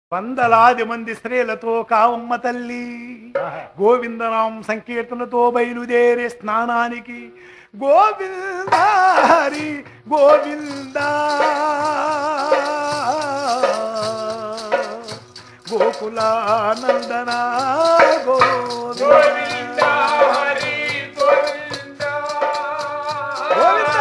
వందలాది మంది స్త్రీలతో కావమ్మ తల్లి గోవిందనాం సంకీర్తనతో బయలుదేరే స్నానానికి గోవింద హరి గోవింద గోకులానందన గోవింద గోవింద హరి గోవింద గోవింద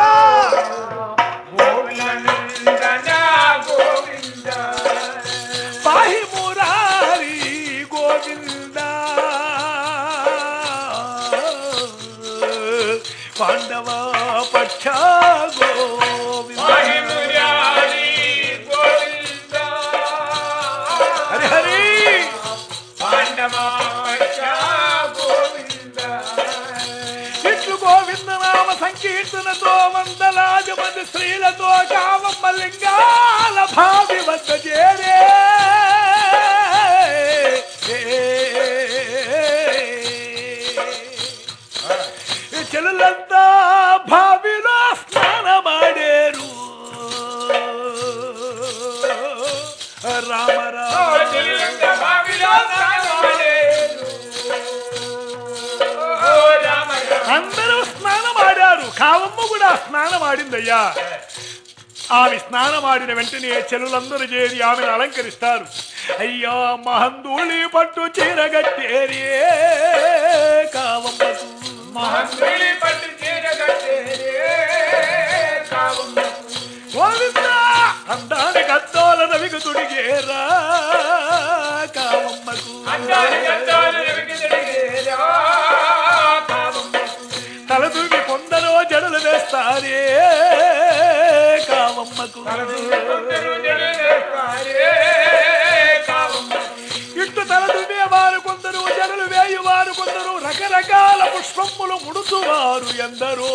గోవిందన గోవింద పాహి మురారి గోవింద పాండవ పక్ష గోవింద హరి మురారి గోవింద హరి హరి పాండవ పక్ష గోవింద ఇట్లు గోవింద నామ సంకీర్తనతో వందలాది మంది స్త్రీలతో కావమ్మ లింగాల భావి వద్ద చేరే ఈ చెల్లంతా భావిలో స్నానమాడేరు రామరామ తిరుగంగ బావిలో స్నానమాడేరు. ఓ రామ రామ. అందరూ స్నానమాడారు కావమ్మ కూడా స్నానమాడిందయ్యా ఆమె స్నానమాడిన వెంటనే చెల్లులందరూ చేరి ఆమెను అలంకరిస్తారు అయ్యా మహందూళి పట్టు చీరగట్టేరి కావమ్మకు మహంతుడి పట్టు చీర కట్టేరే కావమ్మ. గోవింద అందానికి అద్దోల రవికి తుడిగేరా కావమ్మకు అందాలు గద్దాలు రవికి తిరిగేరా కావమ్మ. తల దువ్వి కొందరో జడలు వేస్తారే కావమ్మకు కొందరు జడలేస్తారే కావమ్మ. ఇట్టు తల దువ్వేవారు కొందరు జడలు వేయువారు కొందరు రకరకాల పుష్పములు ముడుచువారు ఎందరో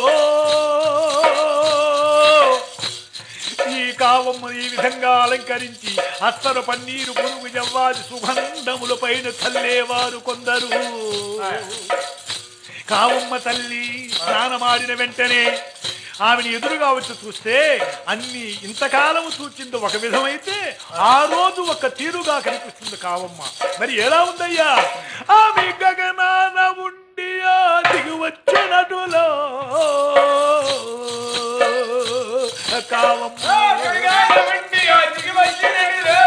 ఈ కావమ్మను ఈ విధంగా అలంకరించి అత్తరు పన్నీరు పురుగు జవ్వాది సుగంధముల పైన చల్లేవారు కొందరు కావమ్మ తల్లి స్నానమాడిన వెంటనే ఆమెను ఎదురుగా వచ్చి చూస్తే అన్ని ఇంతకాలము చూచింది ఒక విధమైతే ఆ రోజు ఒక తీరుగా కనిపిస్తుంది కావమ్మ మరి ఎలా ఉందయ్యా ఆమె గగనాన ఉండి ఆ దిగి వచ్చినటులో కావమ్మ గగనాన ఉండి ఆ దిగి వచ్చినదిలే.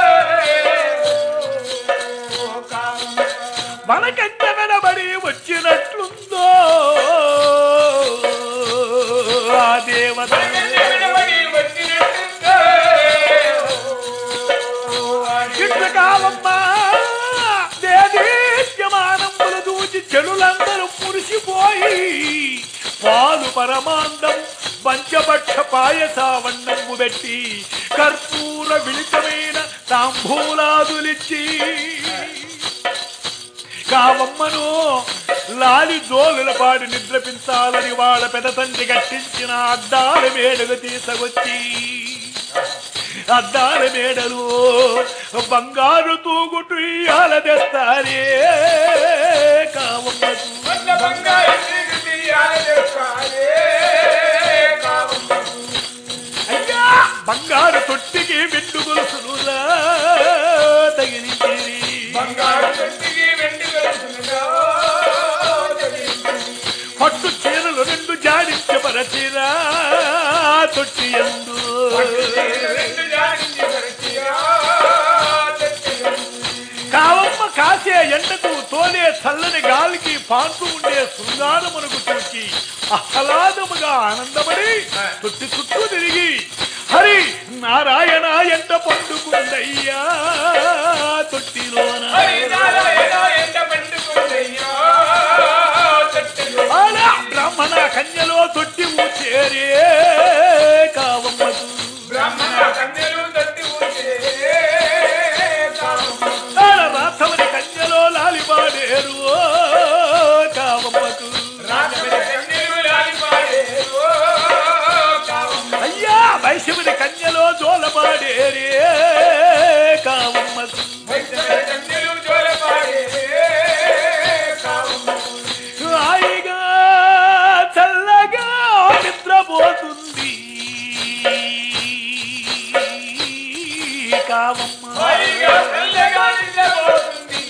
ఓ కావమ్మ. మనకంట వెనబడి వచ్చినట్లుందో ఆ దేవత వెనబడి వచ్చినట్టుందే. ఓ ఆది ఇట్లు కావమ్మా దేదీప్యమానములు దూచి చెడులందరూ మురిసిపోయి పాలు పరమాండం పంచపక్ష పాయసావన్నము పెట్టి కర్పూర విళితమైన తాంబూలాదులిచ్చి కావమ్మను లాలి జోలుల పాడి నిద్రపించాలని వాళ్ళ పెద తండ్రి కట్టించిన అద్దాల మేడలు తీసుకొచ్చి అద్దాల మేడలు బంగారు తూగుటు ఇయ్యాల తెస్తారే కావమ్మకు వంద బంగారు తీగ తీయాలి తెస్తారే కావమ్మ. అయ్యా బంగారు తొట్టికి వెండు గొలుసులులా తగిలించిరి బంగారు తొట్టికి వెండి గొలుసులుగా తగిలింది. పట్టు చీరలు రెండు జాడించబరచిరా తొట్టి ఎందు రెండు జాడించి పరిచిరా తొట్టిగా. కావమ్మ కాసే ఎండకు తోలే చల్లని గాలికి పాంతు ఉండే శృంగారమునకు చూచి ఆహ్లాదముగా ఆనందపడి చుట్టి చుట్టూ తిరిగి హరి నారాయణ ఎండ పండుకుందయ్యా తొట్టిలోన హరి నారాయణ ఎండ పండుకుందయ్యా తొట్టిలో. ఆడ బ్రాహ్మణ కన్యలో తొట్టి ఊచేరే కావమ్మకు బ్రాహ్మణ కన్యలు తొట్టి ఊటే కావమ్మ. ఆడ రాసవని కన్యలో లాలిపాడేరు కావమ్మకు రాజమణి కన్యలు లాలిపాడేరు కావమ్మ. అయ్యా వైశవుని కన్యలో జోలపాడేరే కావమ్మకు అయ్యో చల్లగా నిద్రపోతుంది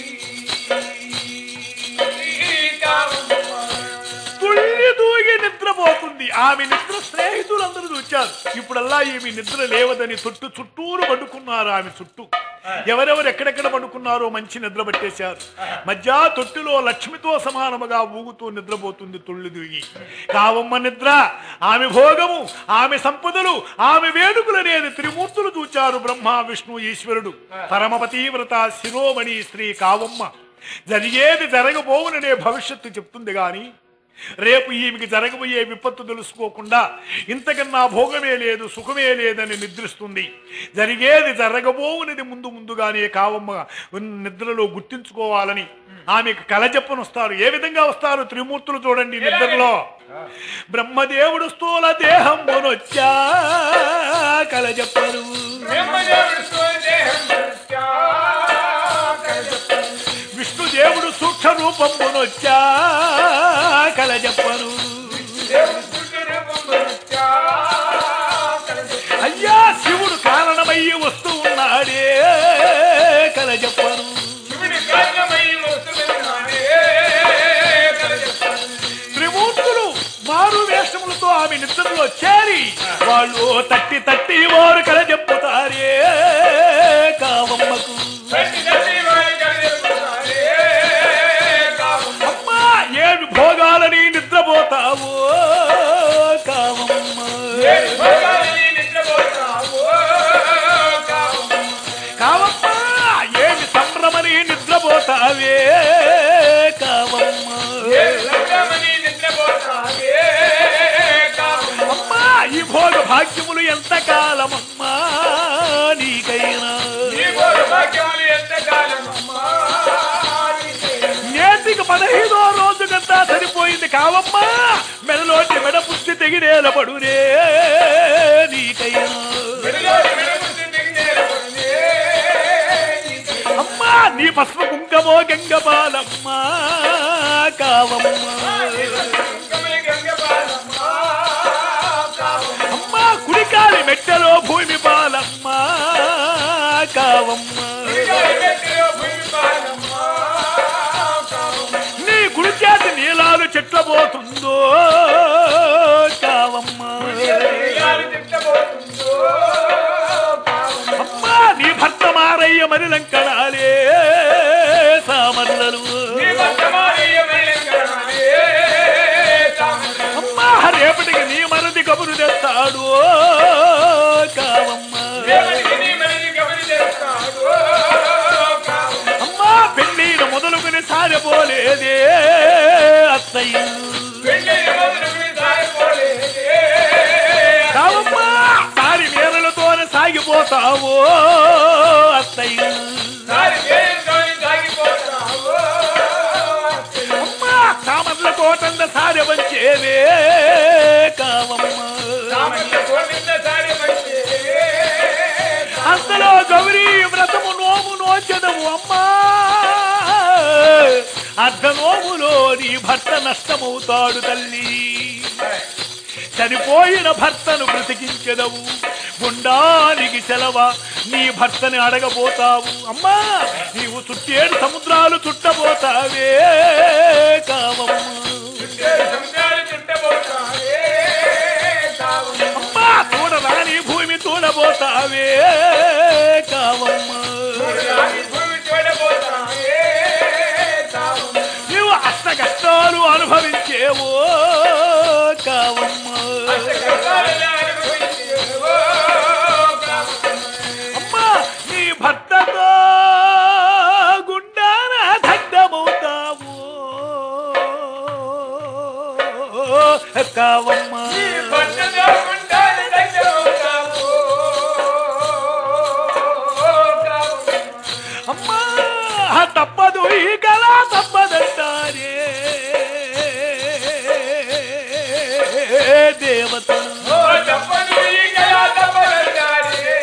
కావమ్మ తుళ్ళి దూగి నిద్రపోతుంది ఆమె నిద్ర స్నేహితులందరూ చూచారు ఇప్పుడల్లా ఈమె నిద్ర లేవదని చుట్టూ చుట్టూరు పడుకున్నారు ఆమె చుట్టూ ఎవరెవరు ఎక్కడెక్కడ పడుకున్నారో మంచి నిద్ర పట్టేశారు మధ్య తొట్టిలో లక్ష్మితో సమానముగా ఊగుతూ నిద్రపోతుంది తుళ్ళి దూగి కావమ్మ నిద్ర ఆమె భోగము ఆమె సంపదలు ఆమె వేడుకలనేది త్రిమూర్తులు చూచారు బ్రహ్మ విష్ణు ఈశ్వరుడు పరమపతీవ్రత శిరోమణి శ్రీ కావమ్మ జరిగేది జరగబోవుననే భవిష్యత్తు చెప్తుంది గాని రేపు ఈమెకి జరగబోయే విపత్తు తెలుసుకోకుండా ఇంతకన్నా భోగమే లేదు సుఖమే లేదని నిద్రిస్తుంది జరిగేది జరగబోవునది ముందు ముందుగానే కావమ్మ నిద్రలో గుర్తించుకోవాలని ఆమెకు కల చెప్పనొస్తారు ఏ విధంగా వస్తారు త్రిమూర్తులు చూడండి నిద్రలో బ్రహ్మదేవుడు స్థూల దేహం వచ్చా కల చెప్పరు బ్రహ్మదేవుడు స్వదేహం దృష్ట్యా విష్ణుదేవుడు సూక్ష్మ రూపంబునొచ్చా కల చెప్పరు దేవుడు సూర్యరూపం దృష్ట్యా అయ్యా శివుడు కారణమయ్యి వస్తూ ఉన్నాడే కల చెప్పరు శివుడి కారణమై వస్తున్నాడే త్రిమూర్తులు మారు వేషములతో ఆమె నిద్రలో చేరి వాళ్ళు తట్టి తట్టి వారు కల చెప్పుతారే కావమ్మకు ప్రతి తల్లి వారి కలిగిపోతాడే కావమ్మ అమ్మా ఏమి భోగాలని నిద్రపోతావో కావమ్మ ఏమి భోగాలని నిద్రపోతావో కావమ్మ కావమ్మ ఏమి సంభ్రమని నిద్రపోతావే కావమ్మ ఏమి సంగమని నిద్రపోతావే కావమ్మ అమ్మా ఈ భోగ భాగ్యములు ఎంత కాలమమ్మా నీకైనా నీ భోగ భాగ్యాలు ఎంతకాలమమ్మా నేటికి పదహైదో రోజు కంతా సరిపోయింది కావమ్మా మెడలోటి మెడ పుష్టి తెగినేల పడునే నీకైనా విడుదల విడముందు దిగినేరబడునే అమ్మా నీ పస్మ కుంకమో గంగపాలమ్మా కావమ్మా గంగమై గంగపాలమ్మా కావమ్మ అమ్మా కుడికాలి మెట్టలో భూమి పాలమ్మా కావమ్మా విడిగాలిమెట్టలో భూమి పాలమ్మా కావమ్మ నీ కుడి చేతి నీలాలు చెట్ల పోతుందో కావమ్మా విడిగాలి తిట్టబోతుందో కావమ్మ అమ్మా నీ భర్త మారయ్య మరి లంకణాలే సామర్లలు నీ వర్తమానీయ మైలంకరణాలే తామర అమ్మా రేపటికి నీ మరది కబురు తెస్తాడు కావమ్మా దేవునికి నీ మనిషి గమని చేస్తాడు కావమ్మ అమ్మా పెళ్ళిన మొదలుకుని సారపోలేదే అత్తయ్య పెళ్ళైన మొదలుకుని సాగిపోలేదే. కావమ్మా సారి నేరలతోనే సాగిపోతావు అత్తయ్య సారి వేయంతోని సాగిపోతావు. అమ్మా కామర్ల కోటంద సారె వంచేవే కావమ్మా సామర్థ్య కోటింద సారి మంచి. అంతలో గౌరీ వ్రతము నోము నోచదము అమ్మా అర్ధ నోములో నీ భర్త నష్టమవుతాడు తల్లి చనిపోయిన భర్తను బ్రతికించదవు గుండానికి సెలవ నీ భర్తని అడగబోతావు అమ్మా నీవు చుట్టేడు సముద్రాలు చుట్టబోతావే కావమ్మా చుట్టేడు సముద్రాలు చుట్టబోతావే కావమ్మ. అమ్మా చూడరాని భూమి చూడబోతావే కావమ్మా రాని భూమి చూడబోతావే కావమ్మ. నీవు అష్ట కష్టాలు అనుభవించేవో కావమ్మా అష్ట కష్టాలను అనుభవించేవో కావమ్మ. అమ్మా నీ భర్తతో గుండాన దగ్ధమవుతావు కావమ్మా నీ భర్తతో ఉండాలి దగ్గరవుతావు. కావమ్మ. అమ్మా తప్పదు ఈ కళ తప్పదంటారే దేవతలు ఓ తప్పదు ఈ కళ తప్పదంటారే.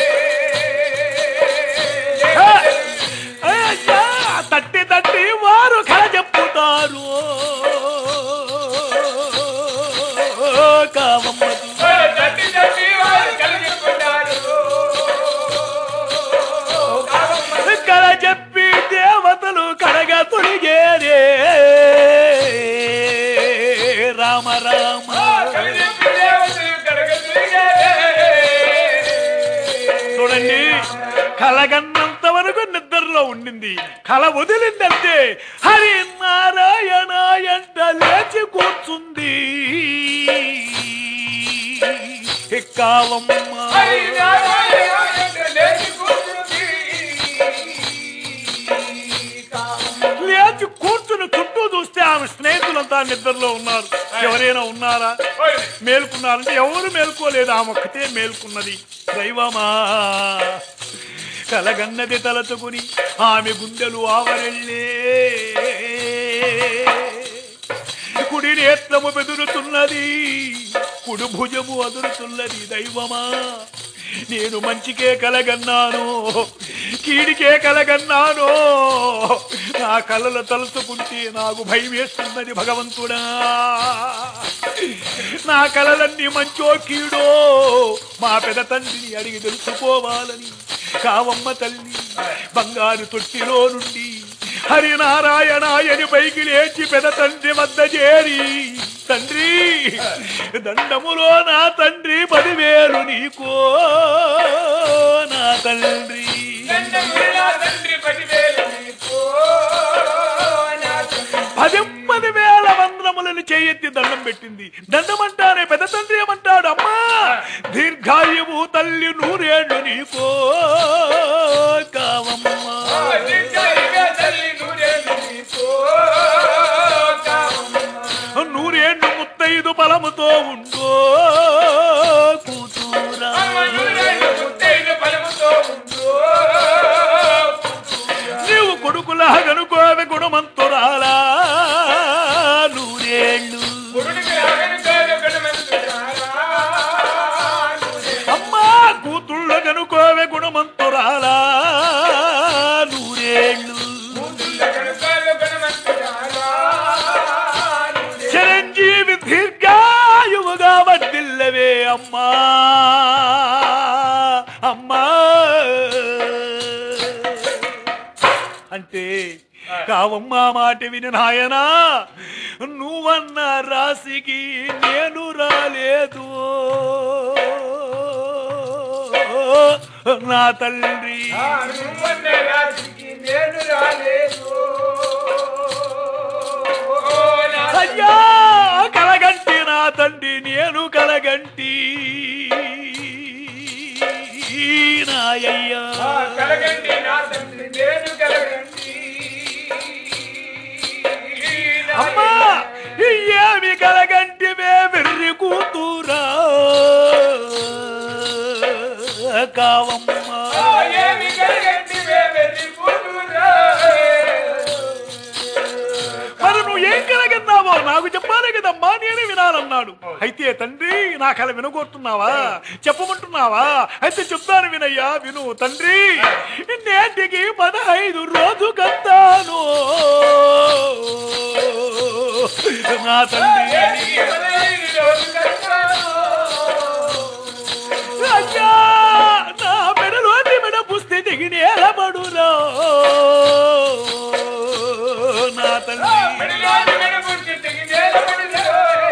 అయ్యా తట్టి తట్టి వారు కళ చెప్పుతారు అంతవరకు నిద్రలో ఉండింది కల వదిలిందంటే హరి నారాయణ ఎంట లేచి కూర్చుంది కావమ్మ హరి నారాయణ ఎంట లేచి కూర్చుంది. కామం. లేచి కూర్చుని చుట్టూ చూస్తే ఆమె స్నేహితులంతా నిద్రలో ఉన్నారు ఎవరైనా ఉన్నారా ఓయ్. మేల్కున్నారంటే ఎవరు మేల్కోలేదు ఆమె ఒక్కతే మేల్కున్నది దైవమా కలగన్నది తలచుకుని ఆమె గుండెలు ఆవరెళ్ళే కుడి నేత్రము బెదురుతున్నది కుడి భుజము అదురుతున్నది దైవమా నేను మంచికే కలగన్నాను కీడికే కలగన్నాను నా కలలు తలుచుకుంటే నాకు భయం వేస్తున్నది భగవంతుడా నా కలలన్నీ మంచో కీడో మా పెద తండ్రిని అడిగి తెలుసుకోవాలని కావమ్మ తల్లి బంగారు తొట్టిలో నుండి హరినారాయణాయని పైకి లేచి పెద తండ్రి వద్ద చేరి తండ్రి దండములో నా తండ్రి పదివేలు నీకో నా తండ్రి దండములు నా తండ్రి పదివేలు నీకు. నా తండ్రి. పది వేల వందనములను చేయెత్తి దండం పెట్టింది దండమంటానే పెద్ద తండ్రి ఏమంటాడు అమ్మా దీర్ఘాయువు తల్లి నూరేళ్ళు నీకో కావమ్మా దీర్ఘాయువే తల్లి నూరేళ్ళు నీకు. కామం. నూరేళ్ళు ముత్తైదు బలముతో ఉండో కూతురా అమ్మ నూరేళ్ళు ముత్తైదు బలముతో ఉండు. నీవు కొడుకులా గనుకోవి గుణమంతురాలా నూరేళ్ళు గురుడికి రాగని తోడు గుణమంతురాలా. అమ్మా కూతుళ్ళ గనుకోవి గుణమంతురాలా నూరేళ్ళు కూతుళ్ళ కనుకోలు గుణమంతురాలా. చిరంజీవి దీర్ఘాయువుగా వర్దిల్లవే అమ్మా అమ్మా అంటే కావమ్మా మాట విని నాయనా నువ్వన్న రాశికి నేను రాలేదు నా తండ్రి ఆ నువ్వన్న రాజుకి నేను రాలేదు. ఓ నా అయ్యా కలగంటి నా తండ్రి నేను కలగంటి నాయ్యా ఆ కలగండి నా తండ్రి నేను కలగండి. అమ్మా ఏమి కలగంటి మే వెర్రి కూతురా కావమ్మా ఆ ఏమి కలగండి వెర్రి కూతురా. మరి నువ్వు ఏం కలగన్నావో నాకు చెప్పాలి కదమ్మా నేను వినాలన్నాడు అయితే తండ్రి నా కల వినగొడుతున్నావా చెప్పమంటున్నావా అయితే చెప్తాను వినయ్యా విను తండ్రి నేటికి పదహైదు రోజు కత్తాను నా తండ్రి ఏమికి పదహైదు రోజులు కట్టాను. అయ్యా నా మెడలోని మెడ పుస్తే దిగి నేలబడురా నా తండ్రి మెడలోని మెడపుట్టి తెగి నేలపడిలో.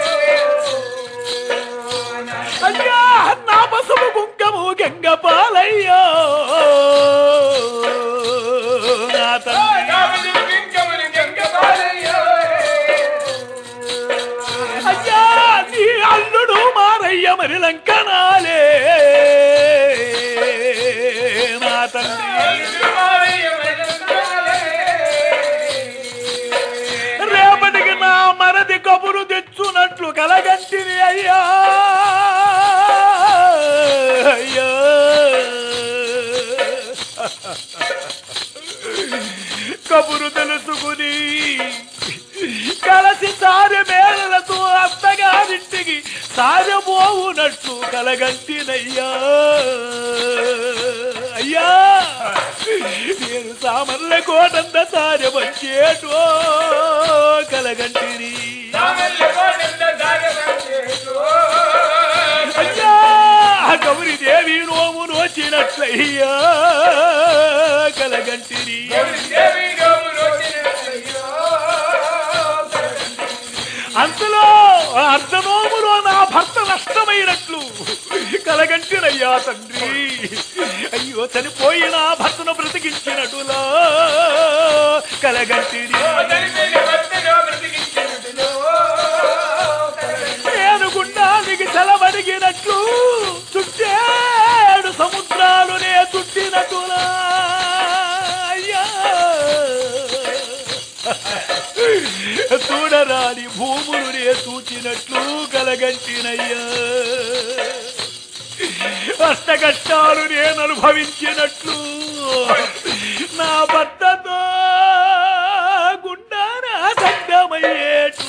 అయ్యా నా పసుపు కుంకము గంగ పాలయ్యా నా తండ్రి కావలి పింకములు గంగపాలయ్యో. అయ్యా నీ అల్లుడు మారయ్య మరి లంకనాలే నా తండ్రి అల్లుమారయ్య మెడపాలే. రేపటికి నా మరది కబురు తెచ్చునట్లు కలగంటిని అయ్యా అయ్యా కబురు తెలుసుకుని కలసి సారె మేళలతో అత్తగారింటికి సారెపోవునట్లు కలగంటినయ్యా అయ్యా నేను సామర్ల కోటంత సారె వచ్చేటో కలగంటిని రామల్ల కోటంత సాగరంగేటో. అయ్యా గౌరి దేవి నోము నోచినట్లయ్యా కలగంటిని దేవి గౌరు వచ్చినట్లయ్యో. అంతలో అర్ధనోములో నా భర్త నష్టమైనట్లు కలగంటినయ్యా తండ్రి అయ్యో చనిపోయిన భర్తను బ్రతికించిన కలగంటిని చనిపోయిన భర్తను బ్రతికించినట్టులో నేను గుండానికి సెలవడిగినట్లు చుట్టేడు సముద్రాలు నే చుట్టినట్టులా అయ్యా చూడరాని భూములు నే చూచినట్లు కలగంటినయ్యా అష్ట కష్టాలు నేను అనుభవించినట్లు నా భర్తతో గుండాన సంగమయ్యేటు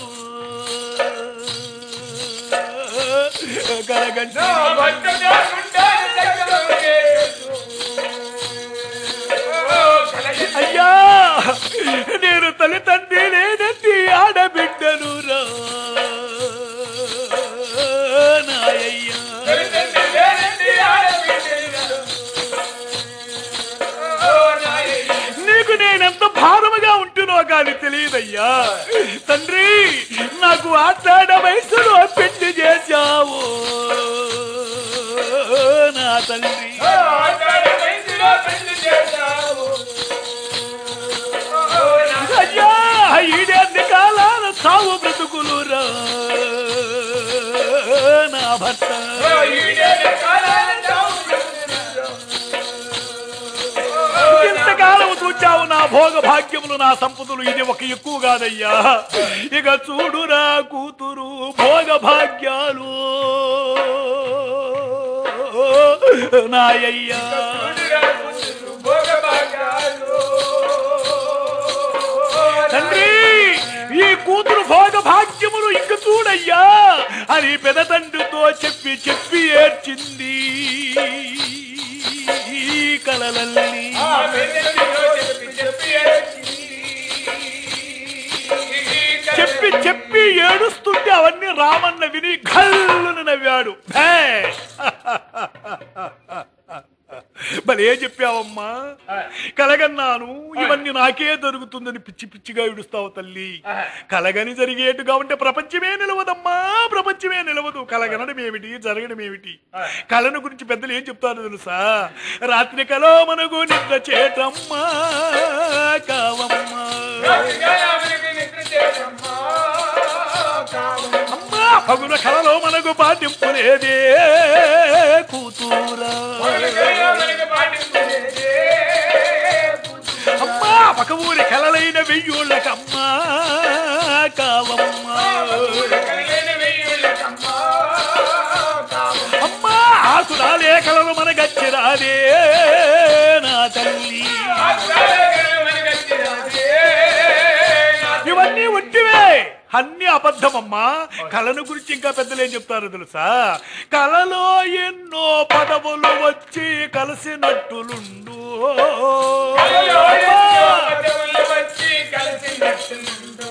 కలగంట నా భర్తను గుండాన్ని దగ్గరలోనే ఓ కలగంటి అయ్యా నేను తల్లిదండ్రి లేనట్టి ఆడబిడ్డను రా నాయయ్యా తల్లిదండ్రి లేనండి ఆడబిడ్డలు. ఓ నాయనా. నీకు నేనెంత భారముగా ఉంటునో కానీ తెలియదయ్యా తండ్రి నాకు ఆటాడ వయసులో పెళ్లి చేశావు నా తండ్రి ఓ ఆటాడ వయసులో పెళ్లి చేశావు. ఓ నా- అయ్యా ఈడేన్ని కాలాల సావు బ్రతుకులు రా నా భర్త ఓ ఈడేడు కాలాల చావు బ్రతుకుతున్నాడు. ఓ నా- ఇంతకాలం చూచావు నా భోగ భాగ్యములు నా సంపదలు ఇది ఒక ఎక్కువ కాదయ్యా ఇక చూడురా కూతురు భోగ భాగ్యాలు నాయయ్యా చూడురా కూతురు భోగభాగ్యాలు. తండ్రి ఈ కూతురు భోగ భాగ్యములు ఇంక చూడయ్యా అని పెద తండ్రితో చెప్పి చెప్పి ఏడ్చింది కలలల్లి ఆ పెద్దలిలో చెప్పి చెప్పి ఏడ్చింది. చెప్పి చెప్పి ఏడుస్తుంటే అవన్నీ రామన్న విని గల్లున నవ్వాడు భే! మరి ఏం చెప్పావమ్మా కలగన్నాను ఇవన్నీ నాకే జరుగుతుందని పిచ్చి పిచ్చిగా ఏడుస్తావు తల్లి కలగని జరిగేట్టుగా ఉంటే ప్రపంచమే నిలవదమ్మా ప్రపంచమే నిలవదు కలగనడం ఏమిటి జరగడం ఏమిటి కళను గురించి పెద్దలు ఏం చెప్తారో తెలుసా రాత్రి కలో మనకు నిద్ర చేటమ్మా కావమ్మా రాత్రికాలానికి నిద్ర చేయమ్మా. కావమ్మా. అమ్మా పగుల కలలో మనకు పాటింపు లేదే కూతురా పగలకైనా మనకు పాటింపు లేదే. అమ్మా పక ఊరి కలలైన వెయ్యోళ్ళకమ్మా కావమ్మా పగలకైన వెయ్యిళ్ళకమ్మా. కావమ్మా. అమ్మా ఆసురాలే కలలు మనగచ్చిరాదే నా తల్లి ఆత్రాలకైన మనకచ్చిరాదే. నా ఇవన్నీ ఒట్టివే అన్ని అబద్ధమమ్మా కళను గురించి ఇంకా పెద్దలు ఏం చెప్తారో తెలుసా కళలో ఎన్నో పదవులు వచ్చి కలిసినట్టులుండు కలలో ఎన్నో పదవులు వచ్చి కలిసినట్టుందో.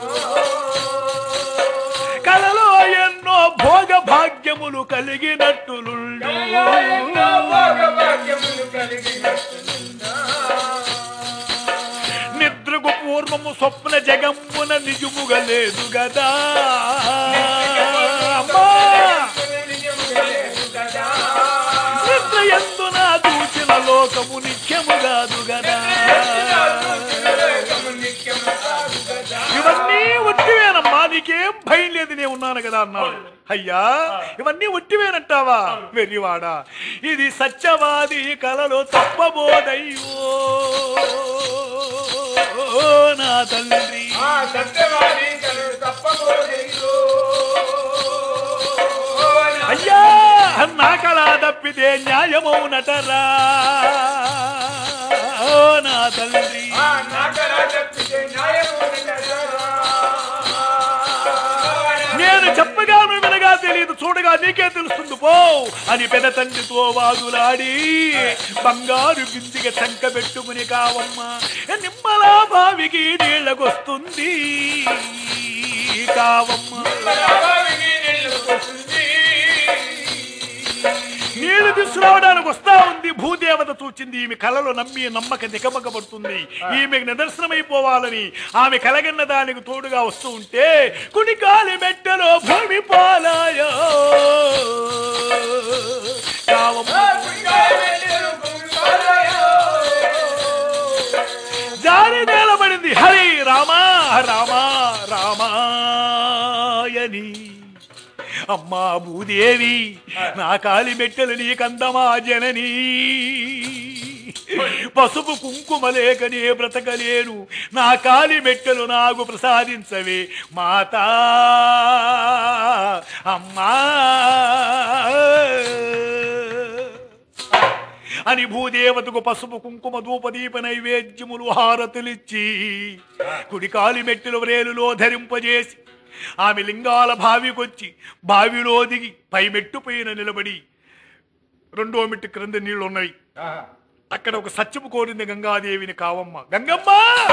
కళలో ఎన్నో భోగ భాగ్యములు కలిగినట్టులుండు కలలో ఎన్నో భోగభాగ్యములు కలిగినట్టుందో. నిద్రకు పూర్వము స్వప్న జగమ్మున నిజముగా లేదు గదా అమ్మా నిజముగా లేదు కదా. నిద్ర ఎందున దూచిన లోకము నిత్యము కాదు గదా లోకము నిత్యము కాదు కదా. ఇవన్నీ ఒట్టివేనమ్మా నీకేం భయం లేదు నేను ఉన్నాను కదా అన్నాడు అయ్యా ఇవన్నీ ఒట్టివేనంటావా వెర్రివాడా ఇది సత్యవాది కలలో తప్పబోదయ్యో నా తండ్రి ఆ సత్యవాది కలు తప్పబోదయ్యో. అయ్యా నా కళ తప్పితే న్యాయమౌనటరా నా తండ్రి ఆ నాకలా తప్పితే న్యాయము ఉండదా? నేను చెప్పగాను వినగా తెలియదు చూడగా నీకే తెలుస్తుంది పో అని పెద తండ్రితో వాదులాడి బంగారు బిందిగ చంక పెట్టుకుని కావమ్మా నిమ్మలా బావికి నీళ్ళకొస్తుంది కావమ్మా బావికి నీళ్లు పోస్తుంది. నీళ్లు తీసుకురావడానికి వస్తా ఉంది భూదేవత చూచింది ఈమె కలలో నమ్మి నమ్మక నికమక పడుతుంది ఈమెకు నిదర్శనమైపోవాలని ఆమె కలగన్న దానికి తోడుగా వస్తూ ఉంటే కుడికాలి మెట్టలో భూమి పాలాయో కావమ్మ. ఆ గుండాల వెన్నెలు భూమి పాలాయో. జారి నేలబడింది హరి అమ్మా భూదేవి నా కాలి మెట్టెలు నీకందమా జనని పసుపు కుంకుమ లేకనే బ్రతకలేను నా కాలి మెట్టెలు నాకు ప్రసాదించవే మాతా అమ్మా అని భూదేవతకు పసుపు కుంకుమ ధూపదీప నైవేద్యములు హారతులిచ్చి కుడి కాలి మెట్టెలు వ్రేలులో ధరింపజేసి ఆమె లింగాల బావికొచ్చి బావిలో దిగి పై మెట్టు పైన నిలబడి రెండో మెట్టు క్రింద నీళ్లు ఉన్నవి అక్కడ ఒక సత్యము కోరింది గంగాదేవిని కావమ్మ గంగమ్మ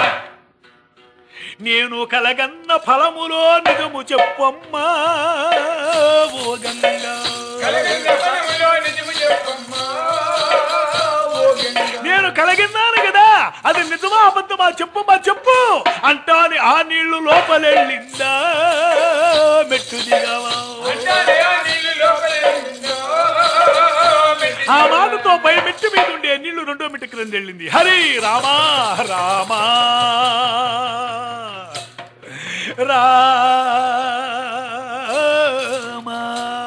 నేను కలగన్న ఫలములో నిజము చెప్పమ్మా ఓ గంగా కలగన్న ఫలములో నిజము చెప్పమ్మా, ఓ గంగా. నేను కలిగిన్నాను కదా అది నిజమా అబద్ధమా చెప్పమ్మా చెప్పు అంటాని ఆ నీళ్లు లోపలెళ్ళిందా మెట్టు దిగవా అంటానే ఆ నీళ్లు లోపలే ఉందో, మెట్టి ఆ మాటతో పై మెట్టు మీద ఉండే నీళ్లు రెండో మెట్టు క్రింద వెళ్ళింది హరి రామా రామా రామా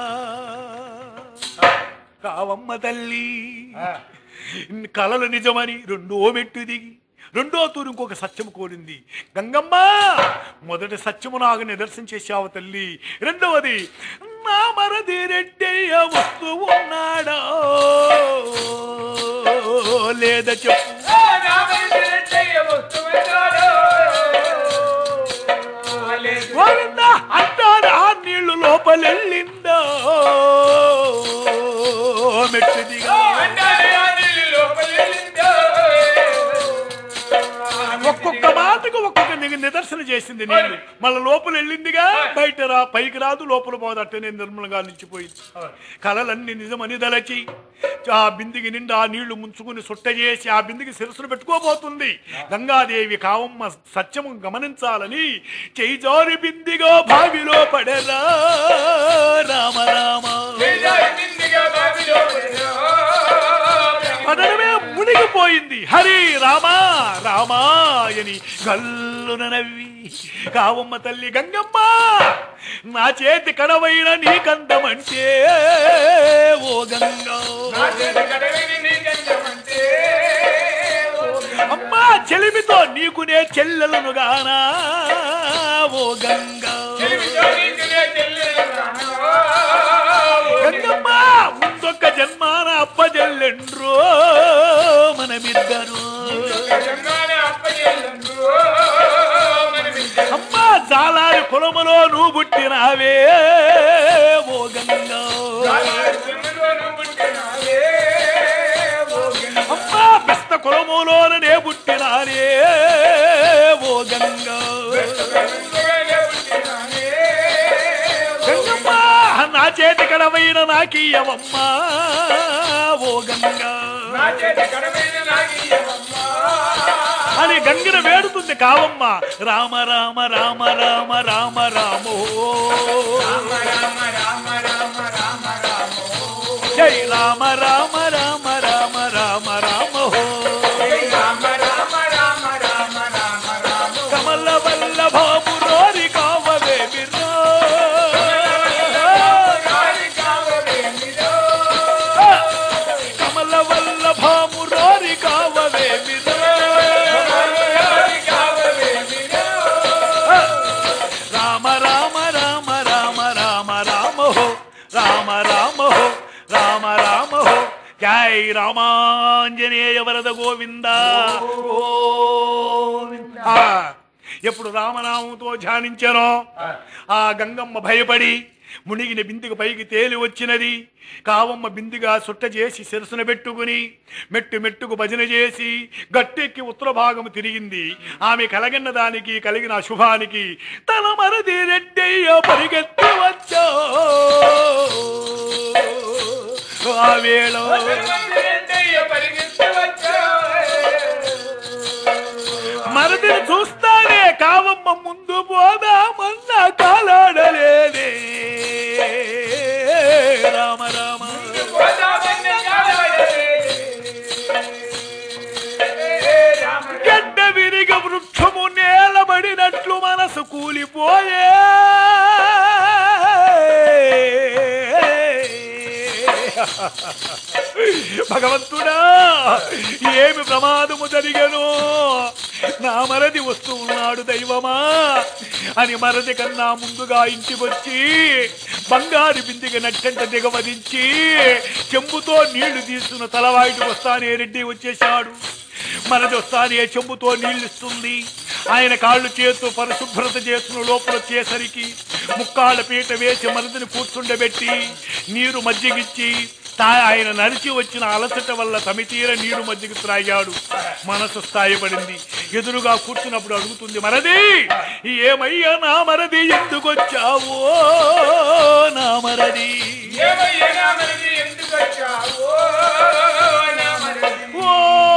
కావమ్మ తల్లి ఆ, కలలు నిజమని రెండో మెట్టు దిగి రెండో తూరు ఇంకొక సత్యము కోరింది గంగమ్మ మొదటి సత్యము నాకు నిదర్శనం చేశావు తల్లి రెండవది నా మరది రెడ్డయ్య వస్తూ ఉన్నాడా లేదా చెప్పు ఆ రామయ్య రెడ్డయ్య వస్తువున్నాడు. ఆ, లేదు. గోవిందా అంటాడు ఆ నీళ్లు లోపలెళ్ళిందా మెట్టు దిగా అంటానే ఆ నీళ్లు లోపలే ఉందో. ఒక్కొక్క మాటకు ఒక్కొక్క ని- నిదర్శన చేసింది నీళ్లు మళ్ళీ లోపల వెళ్ళిందిగా బయట రా పైకి రాదు లోపల పోదట్టనే నిర్మలంగా నిలిచిపోయింది కలలన్నీ నిజమని దలచి ఆ బిందికి నిండా ఆ నీళ్లు ముంచుకుని సుట్ట చేసి ఆ బిందికి శిరస్సును పెట్టుకోబోతుంది గంగాదేవి కావమ్మ సత్యము గమనించాలని చేజారి బిందిగా బావిలో పడరా రామ రామ చేజారి బిందిగా బావిలో పడెను. పడడమే మునిగిపోయింది హరి రామా రామాయని గల్లున నవ్వి కావమ్మ తల్లి గంగమ్మ నా చేతి కడవైన నీకందమంటే ఓ గంగా నా చేతి కడవిని నీకెంతమంటే, ఓ గంగా. అమ్మా చెలిమితో నీకునే చెల్లెలను గానా ఓ గంగా చెలిమితో నీకునే చెల్లెలు రాను. ఓ గంగమ్మ ముందొక్క జన్మాన అప్ప చెల్లెండ్రో మనమిద్దరు గంగానే అప్పచెల్లెండు. మనమిద్దరం అమ్మా జాలారి కులములో నువ్వు పుట్టినావే ఓ గంగా జాలారి సున్నులోను పుట్టినావే, ఓ గంగా. అమ్మా బెస్త కులములోనే పుట్టినానే ఓ గంగా గంగలోనే పుట్టినావే, ఓ గంగమ్మ నా చేతి కడవైన నాకీయవమ్మా ఓ గంగా నా చేతి కడమైన నాగియ్యవమ్మా. అని గంగిన వేడుతుంది కావమ్మ రామ రామ రామ రామ రామ రామో రామ రామ రామ రామ రామ రామో. జై రామ రామ రామ రామ రామ రామ హో జై రామ రామ రామ రామ రామ రామో. కమల వల్లభాము రోరి కావవే బిర్రో రారి కావవేమిరో. కమల వల్లభాము రోరి కావవే బిర్రో రారి కావవేమిరో. రామ రామ రామ రామ రామ రామ హో రామ రామ హో రామ రామ హో జై రామాంజనేయ వరద గోవింద గోవింద. ఆ, ఎప్పుడు రామనామంతో ధ్యానించారో ఆ గంగమ్మ భయపడి మునిగిన బిందికి పైకి తేలి వచ్చినది కావమ్మ బిందిగా సుట్ట చేసి శిరసున పెట్టుకుని మెట్టు మెట్టుకు భజన చేసి గట్టెక్కి ఉత్తర భాగము తిరిగింది ఆమె కలిగిన దానికి కలిగిన అశుభానికి తన మరది రెడ్డయ్య పరిగెత్తి వచ్చో ఆ వేళ హనుమంతు రెడ్డయ్య పరిగెత్తి వచ్చావే. మరదిని చూస్తానే కావమ్మ ముందు పోదామన్న కాలాడలేదే రామ రామ పోదామన్న కాలాడలే. రామ గడ్డ విరిగ వృక్షము నేలబడినట్లు మనసు కూలిపోయే భగవంతుడా ఏమి ప్రమాదము జరిగను నా మరది వస్తూ ఉన్నాడు దైవమా అని మరది కన్నా ముందుగా ఇంటికొచ్చి బంగారు బిందికి నట్టంట దిగవదించి చెంబుతో నీళ్లు తీసుకున్న తలవాయికి వస్తానే రెడ్డి వచ్చేశాడు మనది వస్తానే చెంబుతో నీళ్ళిస్తుంది ఆయన కాళ్ళు చేతు పరిశుభ్రత చేసుకున్న లోపల వచ్చేసరికి ముక్కాళ్ళ పీట వేసి మనదిని కూర్చుండబెట్టి నీరు మజ్జిగిచ్చి తా- ఆయన నడిచి వచ్చిన అలసట వల్ల తమితీర నీరు మజ్జిగ త్రాగాడు మనసు స్థాయిపడింది ఎదురుగా కూర్చున్నప్పుడు అడుగుతుంది మరది ఏమయ్యా నా మరది ఎందుకు వచ్చావో నా మరది ఏమయ్యా నా మరిది ఎందుకు వచ్చావో నా మరిది ఓ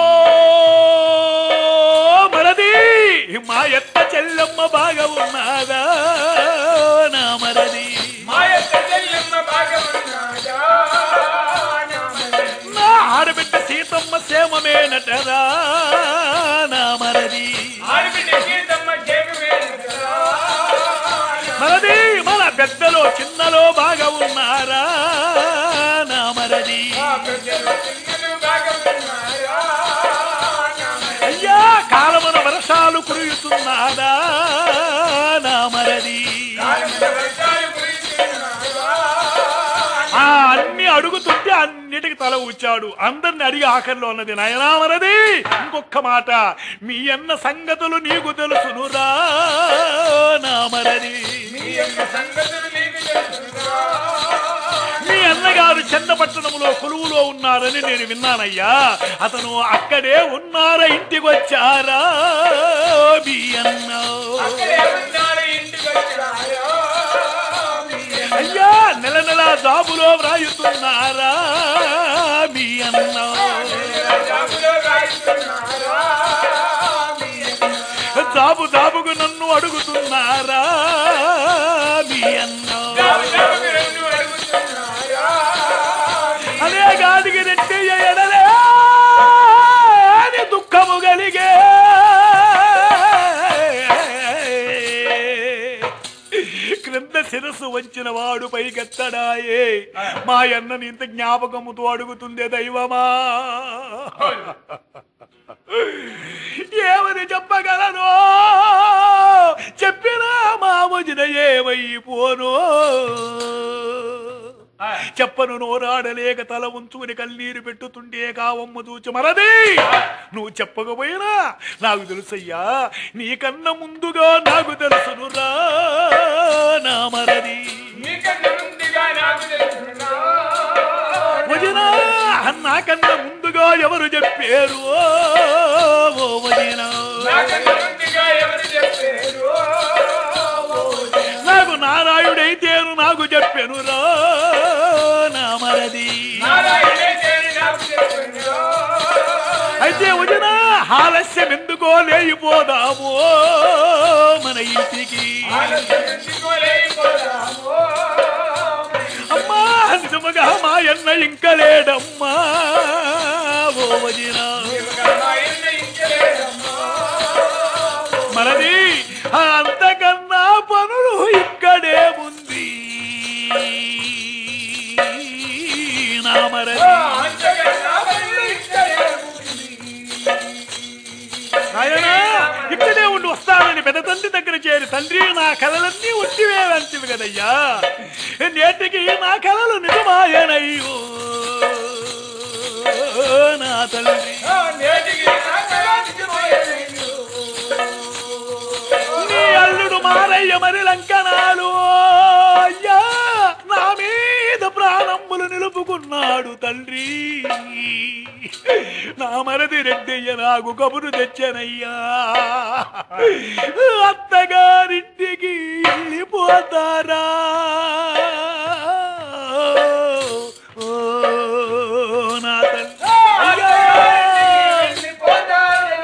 మరది మా ఎత్త చెల్లెమ్మ బాగా ఉన్నదా నా మరది మా యొక్క చెల్లెమ్మ భాగమన్నాడా నా మరిది నా ఆడబిడ్డ సీతమ్మ సేమమేనటరా నా మరది ఆడబిడ్డ గీతమ్మ జగమేనటరా మరది మన పెద్దలో చిన్నలో బాగా ఉన్నారా నా మరది ఆ ప్రజలు చిన్నలు భాగమన్నారా నా మరిది అయ్యా కాలమున వర్షాలు కురుయుతున్నాదా నా మరది కాలమున వర్షాలు కురిస్తున్నారా ఆ అన్ని అడుగుతుంటే అన్నిటికి తల ఊచాడు అందరిని అడిగి ఆఖరిలో ఉన్నది నాయనా మరది ఇంకొక మాట మీ అన్న సంగతులు నీకు తెలుసునురా నా మరది మీ యొక్క సంగతులు నీకు తెలుసురా మీ అన్నగారు చందపట్టణంలో కొలువులో ఉన్నారని నేను విన్నానయ్యా అతను అక్కడే ఉన్నారా ఇంటికి వచ్చారా మీ అన్న అక్కడే ఉన్నాడు ఇంటికి వచ్చారా మీ అయ్యా నెల నెల జాబులో వ్రాయుతున్నారా మీ అన్న జాబులో రాయిస్తున్నారా మీ అన్న జాబు జాబుకు నన్ను అడుగుతున్నారా మీ అన్న జాబు జాబుకు రెండు అడుగుతున్నారా అదే గాదికి రెట్టి ఎడలే అని దుఃఖము కలిగే క్రింద శిరస్సు వంచిన వాడు పైకెత్తడాయే మా అన్నని ఇంత జ్ఞాపకముతో అడుగుతుందే దైవమా ఏమని చెప్పగలను చెప్పినా మా వదిన ఏమైపోను చెప్పను నోరాడలేక తల ఉంచుకుని కన్నీరు పెట్టుతుంటే కావమ్మ చూచి మరది నువ్వు చెప్పకపోయినా నాకు తెలుసయ్యా నీకన్నా ముందుగా నాకు తెలుసునురా నా మరది నీకన్నా ముందుగా నాకు తెలుసునా వదినా నాకన్నా ముందుగా ఎవరు చెప్పారు ఓ వదినా నాకన్నా ముందుగా ఎవరు చెప్పారు నాకు నారాయుడైతేను నాకు చెప్పాను రా నా మరది నారాయణే చేరి నాకు చెప్పారు అయితే వదిన ఆలస్యం ఎందుకో లేయిపోదాము మన ఇంటికి ఆలస్యం ఎందుకో లేకపోదాము అమ్మా నిజముగా మా అన్న ఇంకా లేడమ్మా ఓ వదిన మా ఇల్లు ఇంకలేదమ్మా మరది అంతకన్నా పనులు ఇక్కడే ఉంది నా మరది అంతకన్నా ఇల్లు ఇక్కడే ఉంది. నాయనా ఇక్కడే ఉండి వస్తానని పెద్ద తండ్రి దగ్గర చేరి తండ్రి నా కలలన్నీ ఒట్టివేవంటివి కదయ్యా నేటికి నా కలలు నిజమాయనయ్యో నా తండ్రి ఆ నేటికి నా కళ నిజమయ్యలేదు. నీ అల్లుడు మారయ్య మరి లంకనాలు అయ్యా నా మీద ప్రాణములు నిలుపుకున్నాడు తండ్రి నా మరది రెడ్డయ్య నాకు కబురు తెచ్చనయ్యా అత్తగారింటికి వెళ్ళిపోతారా ఓ నా తండ్రి అయ్యా! వెళ్ళిపోతాడు.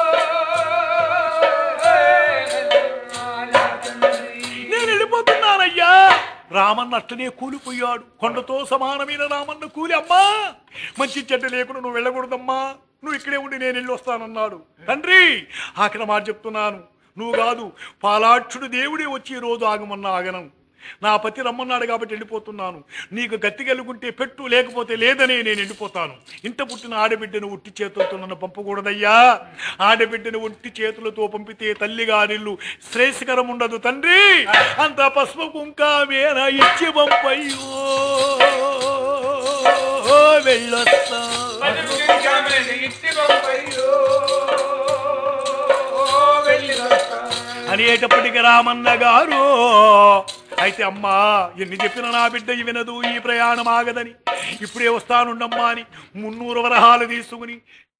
నా తండ్రి. నేను వెళ్ళిపోతున్నానయ్యా రామన్న అట్టనే కూలిపోయాడు కొండతో సమానమైన రామన్న కూలి అమ్మా మంచి చెడ్డ లేకుండా నువ్వు వెళ్ళకూడదమ్మా నువ్వు ఇక్కడే ఉండి నేను వెళ్ళి వస్తానన్నాడు తండ్రి ఆఖరి మాట చెప్తున్నాను నువ్వు కాదు పాలాక్షుడు దేవుడే వచ్చి ఈ రోజు ఆగమన్నా ఆగనం నా పతి రమ్మన్నాడు కాబట్టి వెళ్ళిపోతున్నాను నీకు గతి కలుగుంటే పెట్టు లేకపోతే లేదని నేను వెళ్ళిపోతాను ఇంట పుట్టిన ఆడబిడ్డను ఉట్టి చేతులతో నన్ను పంపకూడదయ్యా ఆడబిడ్డను ఒట్టి చేతులతో పంపితే తల్లిగారిల్లు శ్రేయస్కరం ఉండదు తండ్రి అంత పసుపు కుంకామేన ఇచ్చి పంపయ్యో వెళ్ళొస్తా పదుపుకింకామని ఇట్టి పంపయ్యో. వెళ్ళి వస్తా. అనేటప్పటికి రామన్న గారు అయితే అమ్మా ఎన్ని చెప్పిన నా బిడ్డ ఈ వినదు ఈ ప్రయాణం ఆగదని ఇప్పుడే వస్తానుండమ్మా అని మున్నూరు వరహాలు తీసుకుని